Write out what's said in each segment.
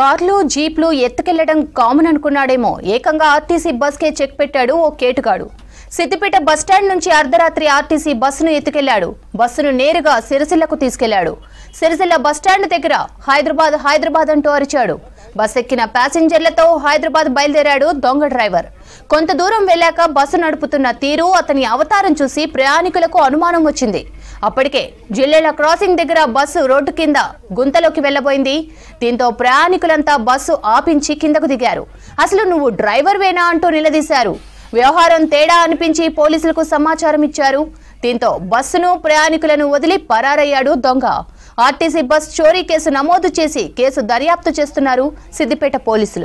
కార్లు జీప్లు ఎత్తుకెళ్లడం కామన్ అనుకున్నాడేమో ఏకంగా ఆర్టీసీ బస్కే చెక్ పెట్టాడు ఓ కేటుగాడు సిద్దిపేట బస్టాండ్ నుంచి అర్ధరాత్రి ఆర్టీసీ బస్సును ఎత్తుకెళ్లాడు బస్సును నేరుగా సిరిసిల్లకు తీసుకెళ్లాడు సిరిసిల్ల బస్టాండ్ దగ్గర హైదరాబాద్ హైదరాబాద్ అంటూ అరిచాడు బస్ ఎక్కిన ప్యాసింజర్లతో హైదరాబాద్ బయలుదేరాడు దొంగ డ్రైవర్ కొంత దూరం వెళ్ళాక బస్సు నడుపుతున్న తీరు అతని అవతారం చూసి ప్రయాణికులకు అనుమానం వచ్చింది అప్పటికే జిల్లేల క్రాసింగ్ దగ్గర బస్సు రోడ్డు కింద గుంతలోకి వెళ్లబోయింది దీంతో ప్రయాణికులంతా బస్సు ఆపించి కిందకు దిగారు అసలు నువ్వు డ్రైవర్వేనా అంటూ నిలదీశారు వ్యవహారం తేడా అనిపించి పోలీసులకు సమాచారం ఇచ్చారు దీంతో బస్సును ప్రయాణికులను వదిలి పరారయ్యాడు దొంగ ఆర్టీసీ బస్ చోరీ కేసు నమోదు చేసి కేసు దర్యాప్తు చేస్తున్నారు సిద్దిపేట పోలీసులు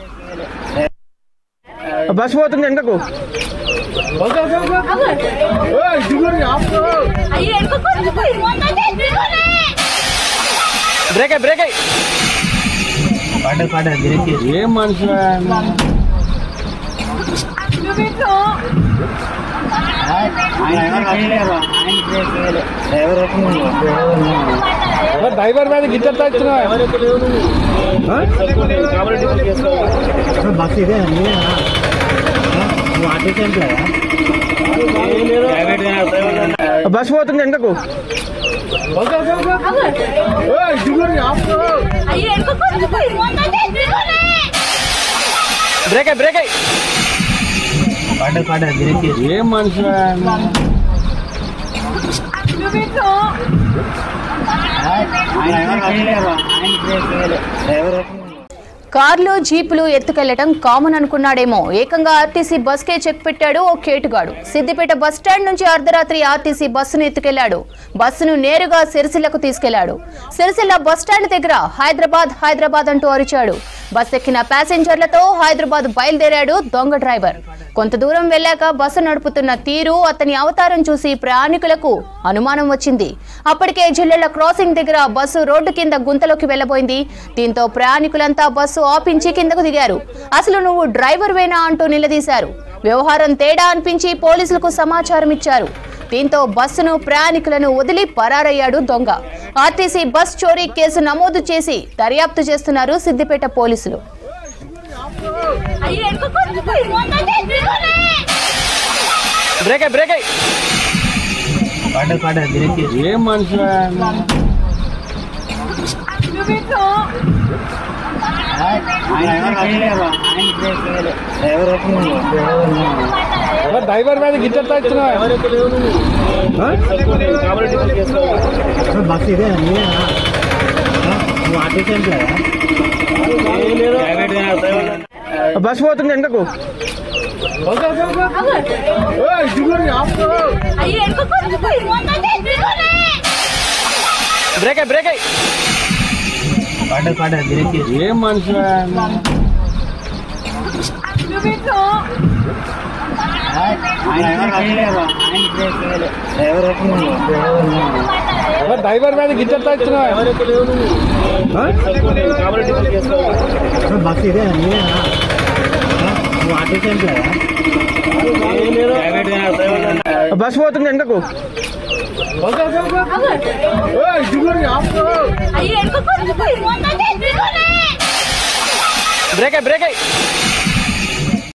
బస్ పోతుంది వెనకకు అయ్యో ఎనుకోకుండా బ్రేక్ అయ్యి, బ్రేక్ అయ్యి. పడ పడ బ్రేక్ ఏం మనిషి డ్రైవర్ డ్రైవర్ మీద గిట్ట ఇస్తున్నా బస్ ఇదే నువ్వేనా నువ్వు ఆర్టీసీ ఎంప్లాయా బస్ పోతుంది వెనకకు అయ్యో ఎనుకోకుండా బ్రేక్ అయ్యి, బ్రేక్ అయ్యి. పడ పడ బ్రేక్ ఏం మనిషి డ్రైవర్ కార్లు జీపులు ఎత్తుకెళ్లడం కామన్ అనుకున్నాడేమో ఏకంగా ఆర్టీసీ బస్కే చెక్ పెట్టాడు ఓ కేటుగాడు సిద్దిపేట బస్ స్టాండ్ నుంచి అర్ధరాత్రి ఆర్టీసీ బస్సును ఎత్తుకెళ్లాడు బస్సును నేరుగా సిరిసిల్లకు తీసుకెళ్లాడు సిరిసిల్ల బస్ స్టాండ్ దగ్గర హైదరాబాద్ హైదరాబాద్ అంటూ అరిచాడు బస్ ఎక్కిన ప్యాసింజర్లతో హైదరాబాద్ బయలుదేరాడు దొంగ డ్రైవర్ కొంత దూరం వెళ్ళాక బస్సు నడుపుతున్న తీరు అతని అవతారం చూసి ప్రయాణికులకు అనుమానం వచ్చింది అప్పటికే జిల్లెల క్రాసింగ్ దగ్గర బస్సు రోడ్డు కింద గుంతలోకి వెళ్లబోయింది దీంతో ప్రయాణికులంతా బస్సు ఆపించి కిందకు దిగారు అసలు నువ్వు డ్రైవర్వేనా అంటూ నిలదీశారు వ్యవహారం తేడా అనిపించి పోలీసులకు సమాచారం ఇచ్చారు దీంతో బస్సును ప్రయాణికులను వదిలి పరారయ్యాడు దొంగ ఆర్టీసీ బస్ చోరీ కేసు నమోదు చేసి దర్యాప్తు చేస్తున్నారు సిద్దిపేట పోలీసులు అయ్యో ఎనుకోకుండా బ్రేక్ అయ్యి, బ్రేక్ అయ్యి. పడ పడ బ్రేక్ ఏం మనిషి డ్రైవర్ డ్రైవర్ మీద గిట్ట ఇస్తున్నా బస్ ఇదే నువ్వేనా నువ్వు ఆర్టీసీ ఎంప్లాయా బస్ పోతుంది వెనకకు అయ్యో ఎనుకోకుండా బ్రేక్ అయ్యి, బ్రేక్ అయ్యి. పడ పడ బ్రేక్ ఏం మనిషి డ్రైవర్ డ్రైవర్ మీద గిట్ట ఇస్తున్నా బస్ ఇదే నువ్వేనా నువ్వు ఆర్టీసీ ఎంప్లాయా బస్ పోతుంది వెనకకు అయ్యో ఎనుకోకుండా బ్రేక్ అయ్యి, బ్రేక్ అయ్యి.